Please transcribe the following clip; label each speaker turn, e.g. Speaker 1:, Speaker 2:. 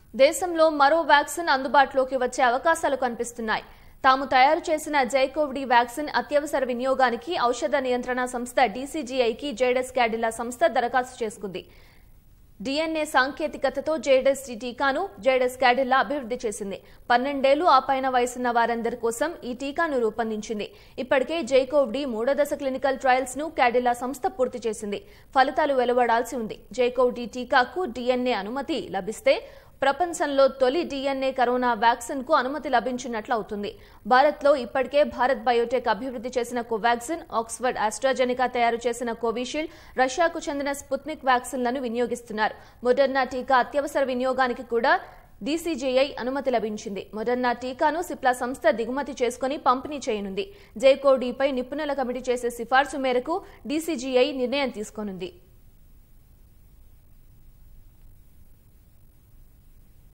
Speaker 1: దేశంలో మరో వ్యాక్సిన్ అందుబాటులోకి వచ్చే అవకాశాలు కనిపిస్తున్నాయి తాము తయారు చేసిన జైకోవిడి వ్యాక్సిన్ అత్యవసర వినియోగానికి ఔషధ నియంత్రణ సంస్థ డీసీజీఐకి జైడస్ క్యాడిలా సంస్థ దరఖాస్తు చేసుకుంది డిఎన్ఏ సాంకేతికతతో జేడెస్ ఈ టీకాను జేడెస్ క్యాడిల్లా అభివృద్ధి చేసింది పన్నెండేళ్లు ఆ పైన వయసున్న వారందరి కోసం ఈ టీకాను రూపొందించింది ఇప్పటికే జైకోవ్ డి మూడో దశ క్లినికల్ ట్రయల్స్ ను క్యాడిల్లా సంస్థ పూర్తి చేసింది ఫలితాలు వెలువడాల్సి ఉంది జైకోవ్ డి టీకాకు డిఎన్ఏ అనుమతి లభిస్తే ప్రపంచంలో తొలి డిఎన్ఏ కరోనా వ్యాక్సిన్ కు అనుమతి లభించినట్లు అవుతుంది భారత్ లో ఇప్పటికే భారత్ బయోటెక్ అభివృద్ధి చేసిన కోవాక్సిన్ ఆక్స్ఫర్డ్ ఆస్ట్రాజెనికా తయారు చేసిన కోవిషీల్డ్ రష్యాకు చెందిన స్పుత్నిక్ వ్యాక్సిన్లను వినియోగిస్తున్నారు మొడర్నా టీకా అత్యవసర వినియోగానికి కూడా డీసీజీఐ అనుమతి లభించింది మొడర్నా టీకాను సిప్లా సంస్థ దిగుమతి చేసుకుని పంపిణీ చేయనుంది జైకోడీపై నిపుణుల కమిటీ చేసే సిఫార్సు మేరకు డీసీజీఐ నిర్ణయం తీసుకోనుంది